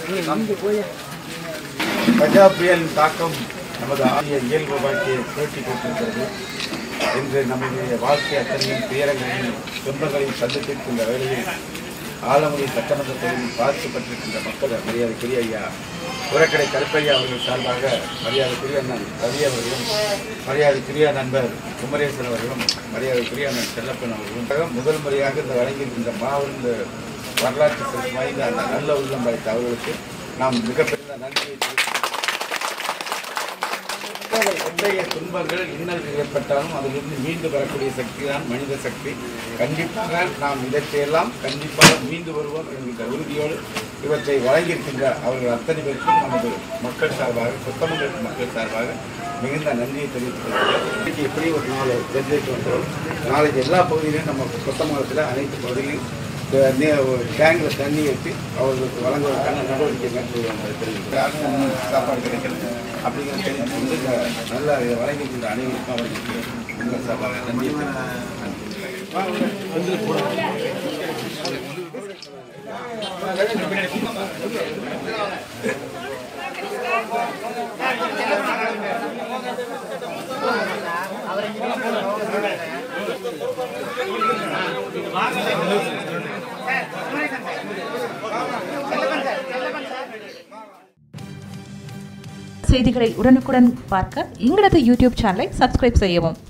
கஜா புயலின் தாக்கம் நமது ஆகிய இயல்பு வாழ்க்கையை புரட்டி கொண்டிருக்கிறது இன்று நம்முடைய வாழ்க்கை அத்தனையும் துயரங்களையும் துன்பங்களையும் சந்தித்திருக்கின்ற வேளையில் ஆலமுறை சட்டமன்ற தொகுதியில் பாதிக்கப்பட்டிருக்கின்ற மக்கள் மரியாதைக்குரிய ஐயா புறக்கடை கருப்பையா அவர்கள் சார்பாக மரியாதைக்குரிய அண்ணன் ரவி அவர்களும் மரியாதைக்குரிய நண்பர் குமரேசன் அவர்களும் மரியாதைக்குரிய அண்ணன் செல்லப்பன் அவர்களும் முதல் முறையாக இந்த வழங்கியிருக்கின்ற மாபெரும் இந்த வரலாற்று சிறப்பு வாய்ந்த அந்த நல்ல உள்ளம் படைத்த அவர்களுக்கு நாம் மிகப்பெரிய நன்றியை தெரிவித்துக் எத்தகைய துன்பங்கள் இன்னல்கள் ஏற்பட்டாலும் அதிலிருந்து மீண்டு வரக்கூடிய சக்தி தான் மனித சக்தி கண்டிப்பாக நாம் இதற்றையெல்லாம் கண்டிப்பாக மீண்டு வருவோம் என்கின்ற உறுதியோடு இவற்றை வழங்கியிருக்கின்ற அவர்கள் அத்தனை பேருக்கும் நமது மக்கள் சார்பாக சுத்தமங்கல் மக்கள் சார்பாக மிகுந்த நன்றியை தெரிவித்துக் கொள்கிறேன் இன்னைக்கு எப்படி ஒரு நாலு தெரிஞ்சுட்டு வந்தோம் நாளைக்கு எல்லா பகுதியிலும் நம்ம கொத்தமங்கலத்தில் அனைத்து பகுதியிலும் டேங்கில் தண்ணி வச்சு அவர்களுக்கு வழங்குவதற்கான நடவடிக்கை மேற்கொள்வாங்க தெரிவிக்கிறேன் சாப்பாடு கிடைக்கிறது அப்படிங்கிற தெரிவித்து கொண்டு இந்த நல்ல இதை வழங்கியிருக்கின்ற அனைவருக்கும் அவர்களுக்கு உங்கள் சார்பாக நன்றியை செய்திகளை உடனுக்குடன் பார்க்க எங்களது யூடியூப் சேனலை சப்ஸ்கிரைப் செய்யவும்